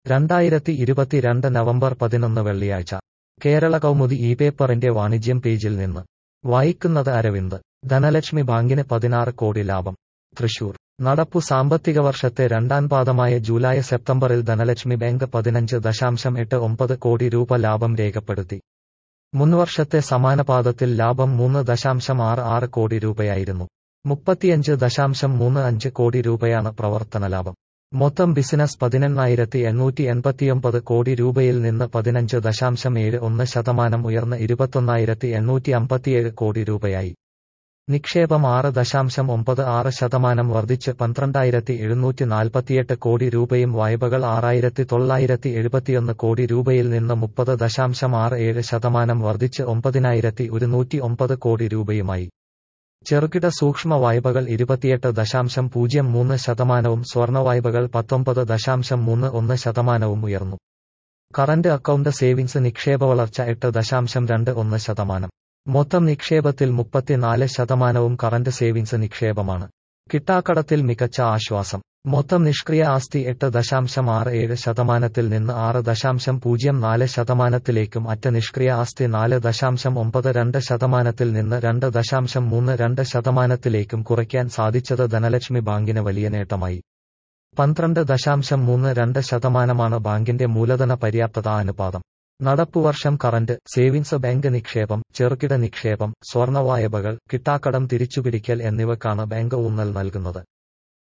രണ്ടായിരത്തി ഇരുപത്തിരണ്ട് നവംബർ പതിനൊന്ന് വെള്ളിയാഴ്ച കേരള കൗമുദി ഈ പേപ്പറിന്റെ വാണിജ്യം പേജിൽ നിന്ന് വായിക്കുന്നത് അരവിന്ദ് ധനലക്ഷ്മി ബാങ്കിന് പതിനാറ് കോടി ലാഭം തൃശൂർ നടപ്പു സാമ്പത്തിക വർഷത്തെ രണ്ടാം പാദമായ ജൂലൈ സെപ്റ്റംബറിൽ ധനലക്ഷ്മി ബാങ്ക് പതിനഞ്ച് ദശാംശം എട്ട് ഒമ്പത് കോടി രൂപ ലാഭം രേഖപ്പെടുത്തി മുൻവർഷത്തെ സമാന പാദത്തിൽ ലാഭം മൂന്ന് ദശാംശം ആറ് ആറ് കോടി രൂപയായിരുന്നു മുപ്പത്തിയഞ്ച് ദശാംശം മൂന്ന് അഞ്ച് കോടി രൂപയാണ് പ്രവർത്തന ലാഭം മൊത്തം ബിസിനസ് പതിനെണ്ണായിരത്തി എണ്ണൂറ്റി എൺപത്തിയൊമ്പത് കോടി രൂപയിൽ നിന്ന് പതിനഞ്ച് ദശാംശം ഏഴ് ഒന്ന് ശതമാനം ഉയർന്ന് ഇരുപത്തൊന്നായിരത്തി എണ്ണൂറ്റി അമ്പത്തിയേഴ് കോടി രൂപയായി നിക്ഷേപം ആറ് ദശാംശം ഒമ്പത് ആറ് ശതമാനം വർദ്ധിച്ച് പന്ത്രണ്ടായിരത്തി എഴുന്നൂറ്റി നാൽപ്പത്തിയെട്ട് കോടി രൂപയും വായ്പകൾ ആറായിരത്തി തൊള്ളായിരത്തി എഴുപത്തിയൊന്ന് കോടി രൂപയിൽ നിന്ന് മുപ്പത് ദശാംശം ആറ് ഏഴ് ശതമാനം വർദ്ധിച്ച് ഒമ്പതിനായിരത്തി ഒരുന്നൂറ്റി ഒമ്പത് കോടി രൂപയുമായി ചെറുകിട സൂക്ഷ്മ വായ്പകൾ ഇരുപത്തിയെട്ട് ദശാംശം പൂജ്യം മൂന്ന് ശതമാനവും സ്വർണ്ണ വായ്പകൾ പത്തൊമ്പത് ദശാംശം മൂന്ന് ഒന്ന് ശതമാനവും ഉയർന്നു കറന്റ് അക്കൗണ്ട് സേവിങ്സ് നിക്ഷേപ വളർച്ച എട്ട് ദശാംശം രണ്ട് ഒന്ന് ശതമാനം മൊത്തം നിക്ഷേപത്തിൽ മുപ്പത്തിനാല് ശതമാനവും കറന്റ് സേവിങ്സ് നിക്ഷേപമാണ് കിട്ടാക്കടത്തിൽ മികച്ച ആശ്വാസം മൊത്തം നിഷ്ക്രിയ ആസ്തി എട്ട് ദശാംശം ആറ് ഏഴ് ശതമാനത്തിൽ നിന്ന് ആറ് ദശാംശം പൂജ്യം നാല് ശതമാനത്തിലേക്കും അറ്റ നിഷ്ക്രിയ ആസ്തി നാല് ദശാംശം ഒമ്പത് രണ്ട് ശതമാനത്തിൽ നിന്ന് രണ്ട് ദശാംശം മൂന്ന് രണ്ട് ശതമാനത്തിലേക്കും കുറയ്ക്കാൻ സാധിച്ചത് ധനലക്ഷ്മി ബാങ്കിന് വലിയ നേട്ടമായി പന്ത്രണ്ട് ദശാംശം മൂന്ന് രണ്ട് ശതമാനമാണ് ബാങ്കിന്റെ മൂലധന പര്യാപ്തത അനുപാതം നടപ്പുവർഷം കറന്റ് സേവിങ്സ് ബാങ്ക് നിക്ഷേപം ചെറുകിട നിക്ഷേപം സ്വർണ്ണ വായ്പകൾ കിട്ടാക്കടം തിരിച്ചുപിടിക്കൽ എന്നിവക്കാണ് ബാങ്ക് ഊന്നൽ നൽകുന്നത്